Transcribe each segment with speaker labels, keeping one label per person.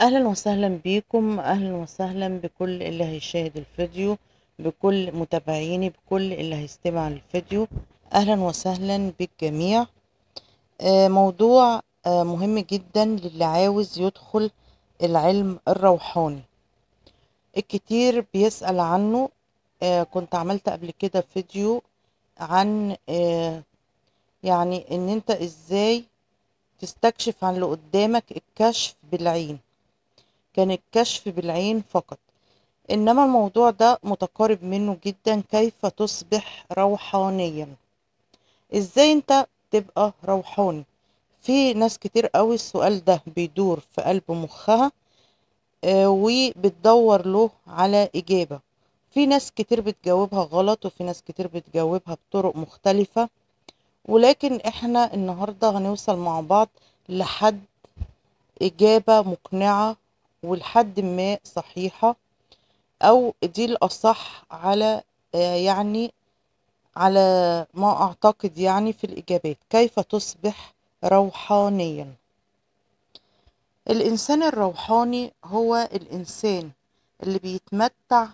Speaker 1: أهلا وسهلا بيكم أهلا وسهلا بكل اللي هيشاهد الفيديو بكل متابعيني بكل اللي هيستمع الفيديو أهلا وسهلا بالجميع آه، موضوع آه، مهم جدا للي عاوز يدخل العلم الروحاني الكتير بيسأل عنه آه، كنت عملت قبل كده فيديو عن آه، يعني ان انت ازاي تستكشف عن اللي قدامك الكشف بالعين كان الكشف بالعين فقط انما الموضوع ده متقارب منه جدا كيف تصبح روحانيا ازاي انت تبقى روحاني في ناس كتير قوي السؤال ده بيدور في قلب مخها آه، وبتدور له على إجابة في ناس كتير بتجاوبها غلط وفي ناس كتير بتجاوبها بطرق مختلفة ولكن احنا النهاردة هنوصل مع بعض لحد إجابة مقنعة ولحد ما صحيحة أو دي الأصح على آه، يعني على ما أعتقد يعني في الإجابات كيف تصبح روحانيا الإنسان الروحاني هو الإنسان اللي بيتمتع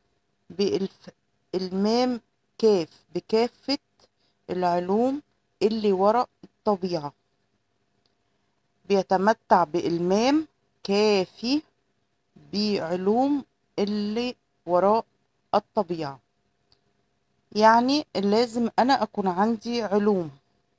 Speaker 1: بالمام كاف بكافة العلوم اللي وراء الطبيعة بيتمتع بإلمام كافي بعلوم اللي وراء الطبيعة يعني لازم أنا أكون عندي علوم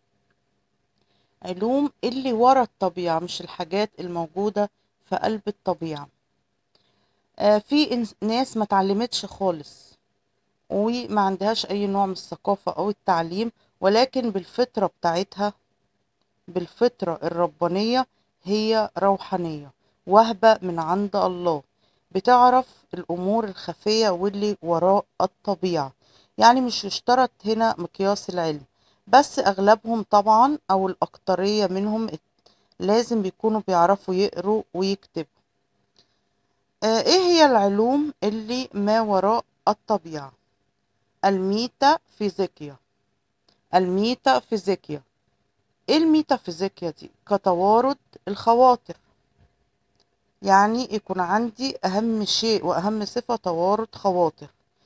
Speaker 1: علوم اللي ورا الطبيعة مش الحاجات الموجودة في قلب الطبيعة آه، في إنس- ناس ما تعلمتش خالص وما عندهاش أي نوع من الثقافة أو التعليم ولكن بالفطرة بتاعتها بالفطرة الربانية هي روحانية وهبة من عند الله بتعرف الأمور الخفية واللي وراء الطبيعة يعني مش يشترط هنا مقياس العلم بس أغلبهم طبعا أو الأكترية منهم لازم بيكونوا بيعرفوا يقروا ويكتبوا آه، إيه هي العلوم اللي ما وراء الطبيعة الميتافيزيقيا الميتافيزيقيا ايه الميتافيزيقيا دي كتوارد الخواطر يعني يكون عندي اهم شيء واهم صفة توارد خواطر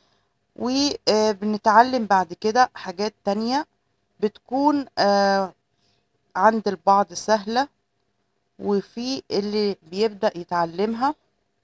Speaker 1: وبنتعلم بعد كده حاجات تانية بتكون آه، عند البعض سهلة وفي اللي بيبدأ يتعلمها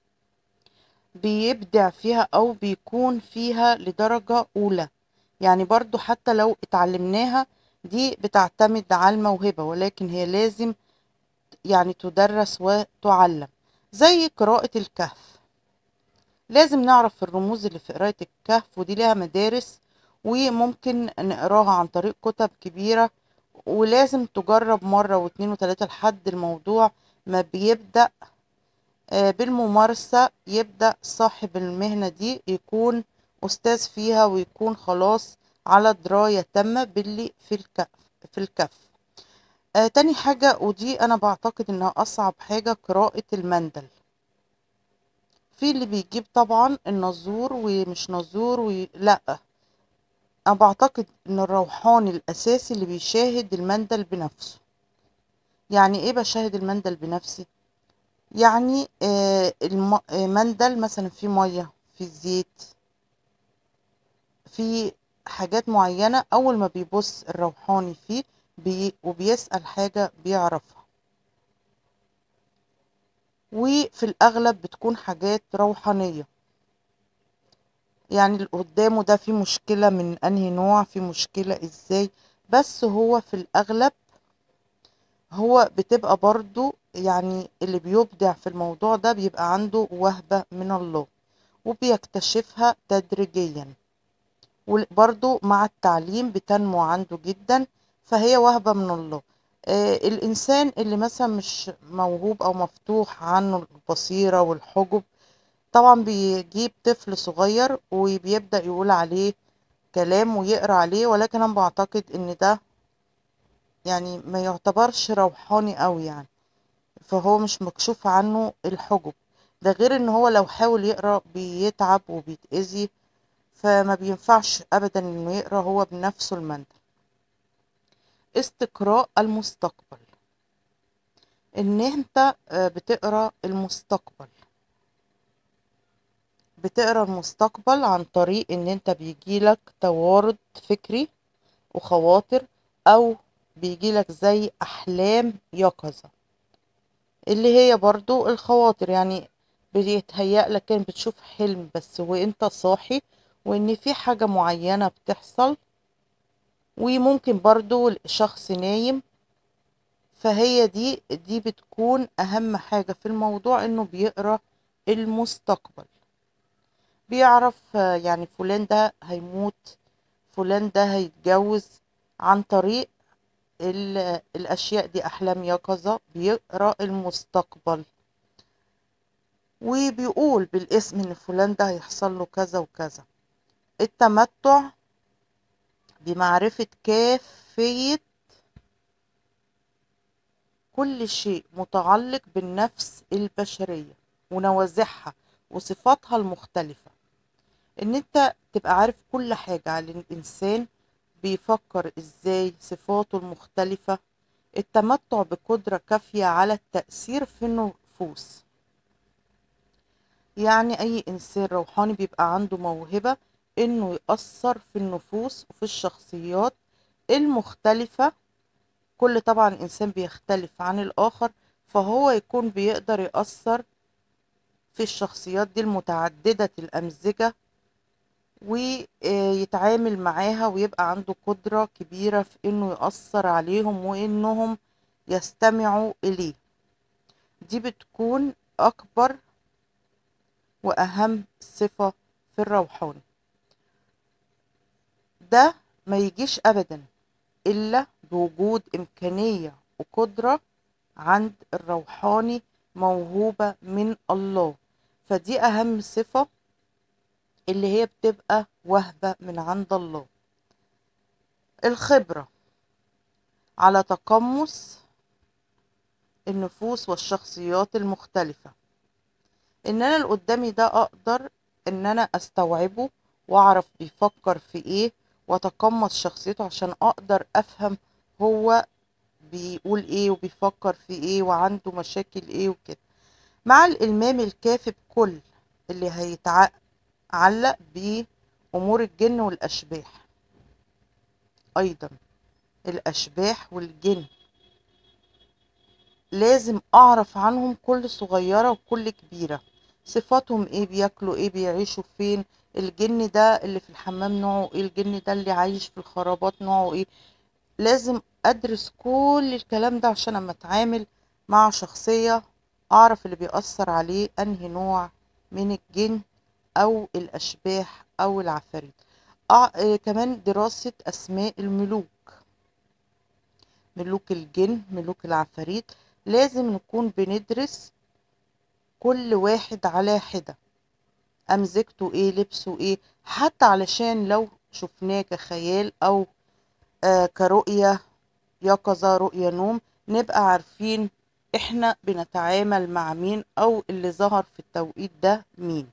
Speaker 1: بيبدع فيها أو بيكون فيها لدرجة أولى يعني برضو حتى لو اتعلمناها دي بتعتمد على الموهبة ولكن هي لازم يعني تدرس وتعلم زي قراءة الكهف لازم نعرف الرموز اللي في قراءة الكهف ودي ليها مدارس وممكن نقراها عن طريق كتب كبيرة ولازم تجرب مرة واتنين وتلاتة لحد الموضوع ما بيبدأ آه، بالممارسة يبدأ صاحب المهنة دي يكون أستاذ فيها ويكون خلاص على دراية تامة باللي في الكهف في الكهف آه تاني حاجة ودي أنا بعتقد إنها أصعب حاجة قراءة المندل في اللي بيجيب طبعا النزور ومش نزور و... لا أنا بعتقد إن الروحاني الأساسي اللي بيشاهد المندل بنفسه يعني إيه بشاهد المندل بنفسي؟ يعني آه الم... آه، مندل مثلا فيه مية فيه زيت في حاجات معينة أول ما بيبص الروحاني فيه بي وبيسأل حاجة بيعرفها وفي الأغلب بتكون حاجات روحانية يعني اللي قدامه ده في مشكلة من أنهي نوع في مشكلة إزاي بس هو في الأغلب هو بتبقى برضو يعني اللي بيبدع في الموضوع ده بيبقى عنده وهبة من الله وبيكتشفها تدريجيا وبرضو مع التعليم بتنمو عنده جدا فهي وهبة من الله آه الإنسان اللي مثلا مش موهوب أو مفتوح عنه البصيرة والحجب طبعا بيجيب طفل صغير وبيبدأ يقول عليه كلام ويقرأ عليه ولكن أنا بعتقد إن ده يعني ما يعتبرش روحاني قوي يعني فهو مش مكشوف عنه الحجب ده غير ان هو لو حاول يقرأ بيتعب وبيتأذي فما بينفعش ابدا انه يقرأ هو بنفسه المندل استقراء المستقبل ان انت آه، بتقرا المستقبل بتقرا المستقبل عن طريق ان انت بيجيلك توارد فكري وخواطر او بيجيلك زي احلام يقظة اللي هي برضو الخواطر يعني بيتهيأ لك كان بتشوف حلم بس وانت صاحي وان في حاجة معينة بتحصل وممكن برضو شخص نايم فهي دي دي بتكون اهم حاجة في الموضوع انه بيقرا المستقبل بيعرف آه، يعني فلان ده هيموت فلان ده هيتجوز عن طريق ال- الاشياء دي احلام يقظة بيقرا المستقبل وبيقول بالاسم ان فلان ده هيحصل له كذا وكذا التمتع بمعرفة كافية كل شيء متعلق بالنفس البشرية ونوازعها وصفاتها المختلفة ان انت تبقى عارف كل حاجة عن الانسان بيفكر ازاي صفاته المختلفة التمتع بقدرة كافية على التأثير في النفوس يعني اي انسان روحاني بيبقى عنده موهبة انه يأثر في النفوس وفي الشخصيات المختلفة كل طبعا انسان بيختلف عن الاخر فهو يكون بيقدر يأثر في الشخصيات دي المتعددة الأمزجة ويتعامل معاها ويبقى عنده قدرة كبيرة في انه يأثر عليهم وانهم يستمعوا اليه دي بتكون اكبر واهم صفة في الروحاني ده ما يجيش ابدا الا بوجود امكانية وقدرة عند الروحاني موهوبة من الله فدي اهم صفة اللي هي بتبقى وهبة من عند الله الخبرة على تقمص النفوس والشخصيات المختلفة ان انا اللي قدامي ده اقدر ان انا استوعبه واعرف بيفكر في ايه واتقمص شخصيته عشان اقدر افهم هو بيقول ايه وبيفكر في ايه وعنده مشاكل ايه وكده مع الالمام الكافي بكل اللي هيتعلق بامور الجن والاشباح ايضا الاشباح والجن لازم اعرف عنهم كل صغيرة وكل كبيرة صفاتهم ايه بياكلوا ايه بيعيشوا فين الجن ده اللي في الحمام نوعه ايه الجن ده اللي عايش في الخرابات نوعه ايه لازم ادرس كل الكلام ده عشان اما اتعامل مع شخصية اعرف اللي بيأثر عليه انهي نوع من الجن او الاشباح او العفاريت أع... آه كمان دراسة اسماء الملوك ملوك الجن ملوك العفاريت لازم نكون بندرس كل واحد على حدة أمزجته ايه لبسه ايه حتى علشان لو شفناه كخيال أو آه كرؤية يقظة رؤية نوم نبقى عارفين احنا بنتعامل مع مين أو اللي ظهر في التوقيت ده مين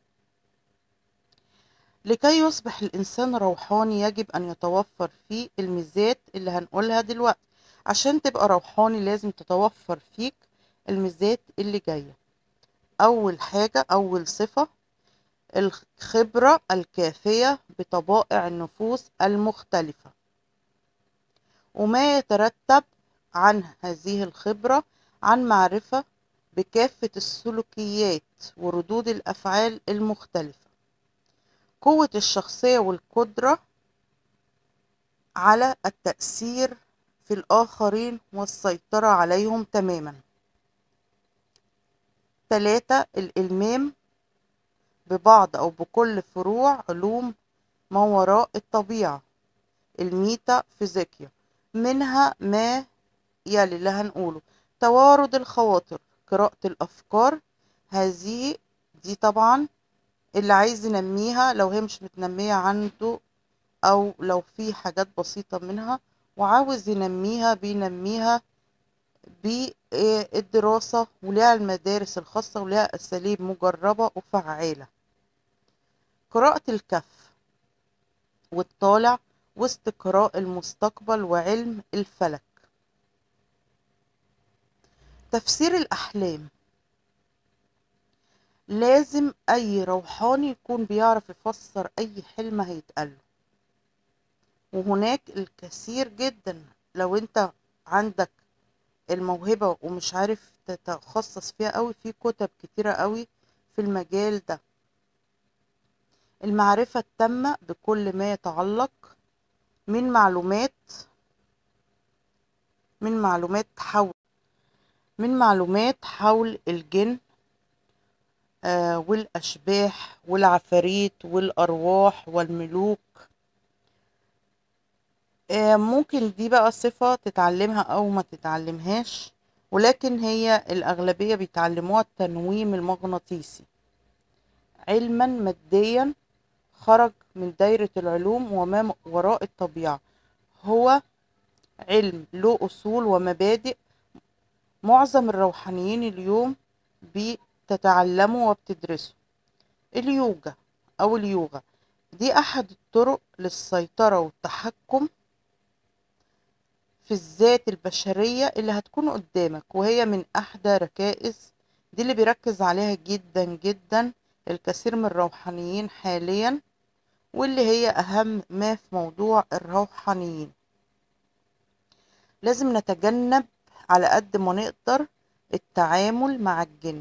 Speaker 1: لكي يصبح الإنسان روحاني يجب أن يتوفر فيه الميزات اللي هنقولها دلوقتي عشان تبقى روحاني لازم تتوفر فيك الميزات اللي جاية أول حاجة أول صفة الخبرة الكافية بطبائع النفوس المختلفة وما يترتب عن هذه الخبرة عن معرفة بكافة السلوكيات وردود الأفعال المختلفة قوة الشخصية والقدرة على التأثير في الآخرين والسيطرة عليهم تماما ثلاثة الإلمام ببعض أو بكل فروع علوم ما وراء الطبيعة الميتا فيزيكيا منها ما يلي اللي هنقوله توارد الخواطر قراءة الأفكار هذه دي طبعا اللي عايز ينميها لو هي مش متنمية عنده أو لو في حاجات بسيطة منها وعاوز ينميها بينميها بالدراسة ولها المدارس الخاصة ولها أساليب مجربة وفعالة قراءة الكف والطالع واستقراء المستقبل وعلم الفلك تفسير الأحلام لازم أي روحاني يكون بيعرف يفسر أي حلم هيتقاله وهناك الكثير جدا لو انت عندك الموهبة ومش عارف تتخصص فيها قوي في كتب كتيرة قوي في المجال ده المعرفة التامة بكل ما يتعلق من معلومات من معلومات حول من معلومات حول الجن آه والأشباح والعفاريت والأرواح والملوك آه ممكن دي بقى صفة تتعلمها أو ما تتعلمهاش ولكن هي الأغلبية بيتعلموها التنويم المغناطيسي علما ماديا خرج من دايرة العلوم وما وراء الطبيعة هو علم له أصول ومبادئ معظم الروحانيين اليوم بتتعلموا وبتدرسوا اليوجا أو اليوغا دي أحد الطرق للسيطرة والتحكم في الذات البشرية اللي هتكون قدامك وهي من أحدى ركائز دي اللي بيركز عليها جدا جدا الكثير من الروحانيين حاليا واللي هي أهم ما في موضوع الروحانيين لازم نتجنب على قد ما نقدر التعامل مع الجن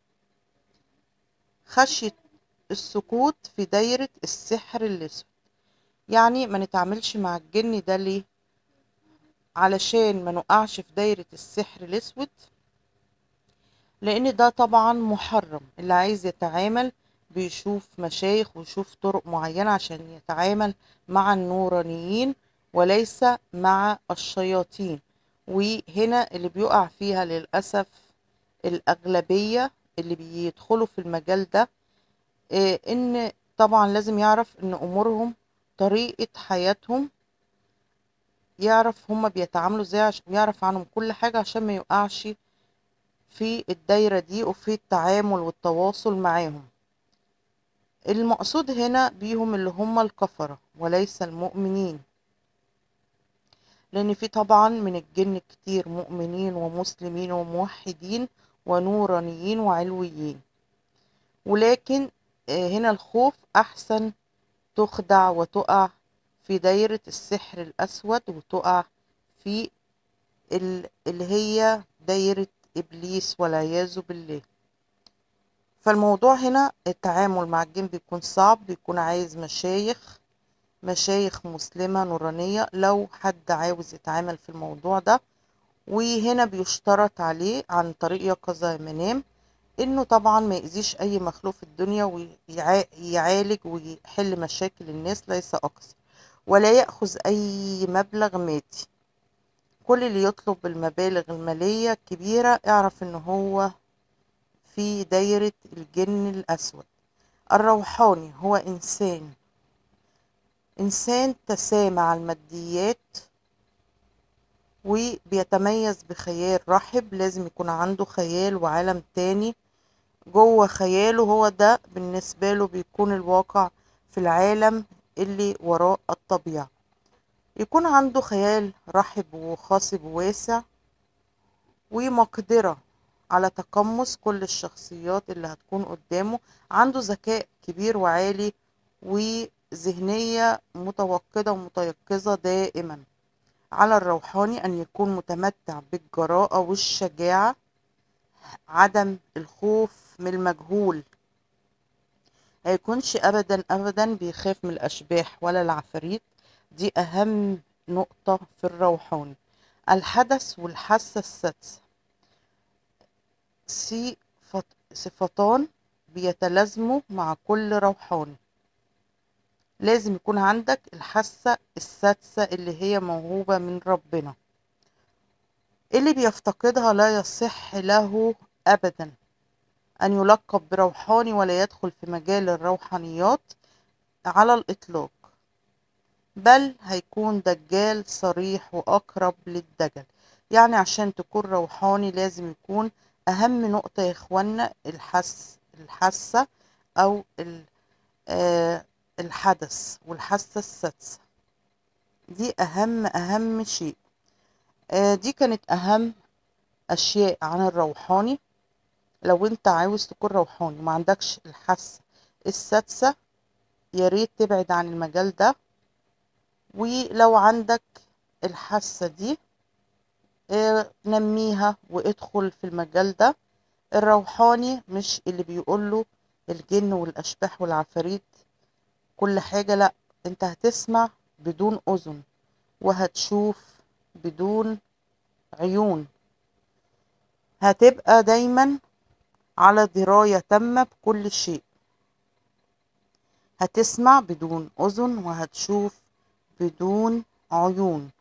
Speaker 1: خشية السقوط في دايرة السحر الأسود يعني ما نتعاملش مع الجن ده ليه علشان ما نقعش في دايرة السحر الأسود لأن ده طبعا محرم اللي عايز يتعامل بيشوف مشايخ ويشوف طرق معينة عشان يتعامل مع النورانيين وليس مع الشياطين وهنا اللي بيقع فيها للأسف الأغلبية اللي بيدخلوا في المجال ده إيه إن طبعا لازم يعرف إن أمورهم طريقة حياتهم يعرف هما بيتعاملوا ازاي عشان يعرف عنهم كل حاجة عشان ما يقعش في الدايرة دي وفي التعامل والتواصل معاهم المقصود هنا بيهم اللي هم الكفرة وليس المؤمنين لأن في طبعا من الجن كتير مؤمنين ومسلمين وموحدين ونورانيين وعلويين ولكن هنا الخوف أحسن تخدع وتقع في دايرة السحر الأسود وتقع في اللي هي دايرة إبليس والعياذ بالله فالموضوع هنا التعامل مع الجن بيكون صعب بيكون عايز مشايخ مشايخ مسلمة نورانية لو حد عاوز يتعامل في الموضوع ده وهنا بيشترط عليه عن طريق يقظة منام انه طبعا ما يأذيش اي مخلوق في الدنيا ويعالج ويحل مشاكل الناس ليس اكثر ولا يأخذ اي مبلغ مادي كل اللي يطلب المبالغ المالية الكبيرة اعرف ان هو في دايرة الجن الأسود الروحاني هو إنسان إنسان تسامع الماديات وبيتميز بخيال رحب لازم يكون عنده خيال وعالم تاني جوه خياله هو ده بالنسبة له بيكون الواقع في العالم اللي وراء الطبيعة يكون عنده خيال رحب وخاصب وواسع ومقدرة على تقمص كل الشخصيات اللي هتكون قدامه عنده ذكاء كبير وعالي وذهنية متوقدة ومتيقظة دائما على الروحاني أن يكون متمتع بالجراءة والشجاعة عدم الخوف من المجهول هيكونش أبدا أبدا بيخاف من الأشباح ولا العفاريت دي أهم نقطة في الروحاني الحدث والحاسة السادسة صفتان بيتلازموا مع كل روحاني لازم يكون عندك الحاسة السادسة اللي هي موهوبة من ربنا اللي بيفتقدها لا يصح له أبدا أن يلقب بروحاني ولا يدخل في مجال الروحانيات على الإطلاق بل هيكون دجال صريح وأقرب للدجل يعني عشان تكون روحاني لازم يكون أهم نقطة يا إخوانا الحس الحاسة أو آه الحدث والحاسة السادسة دي أهم أهم شيء آه دي كانت أهم اشياء عن الروحاني لو انت عاوز تكون روحاني وما عندكش الحاسة السادسة يا ريت تبعد عن المجال ده ولو عندك الحاسة دي اه نميها وادخل في المجال ده الروحاني مش اللي بيقوله الجن والاشباح والعفاريت كل حاجة لا انت هتسمع بدون اذن وهتشوف بدون عيون هتبقى دايما على دراية تامة بكل شيء هتسمع بدون أذن وهتشوف بدون عيون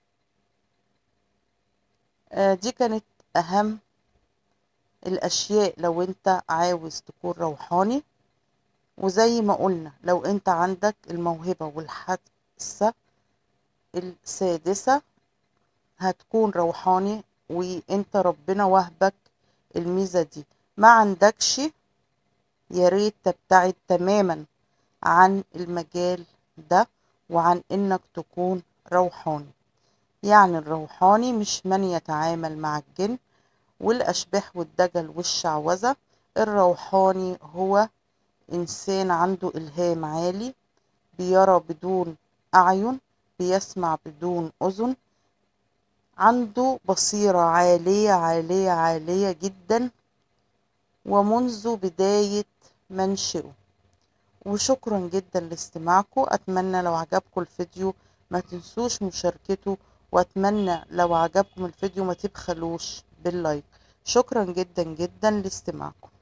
Speaker 1: آه دي كانت أهم الأشياء لو أنت عاوز تكون روحاني وزي ما قلنا لو أنت عندك الموهبة والحاسة السادسة هتكون روحاني وانت ربنا وهبك الميزة دي ما عندكش يا ريت تبتعد تماما عن المجال ده وعن انك تكون روحاني يعني الروحاني مش من يتعامل مع الجن والاشباح والدجل والشعوذة الروحاني هو انسان عنده الهام عالي بيرى بدون اعين بيسمع بدون اذن عنده بصيرة عالية عالية عالية جدا ومنذ بداية منشئه وشكرا جدا لاستماعكم أتمنى لو عجبكم الفيديو ما تنسوش مشاركته وأتمنى لو عجبكم الفيديو ما تبخلوش باللايك شكرا جدا جدا لاستماعكم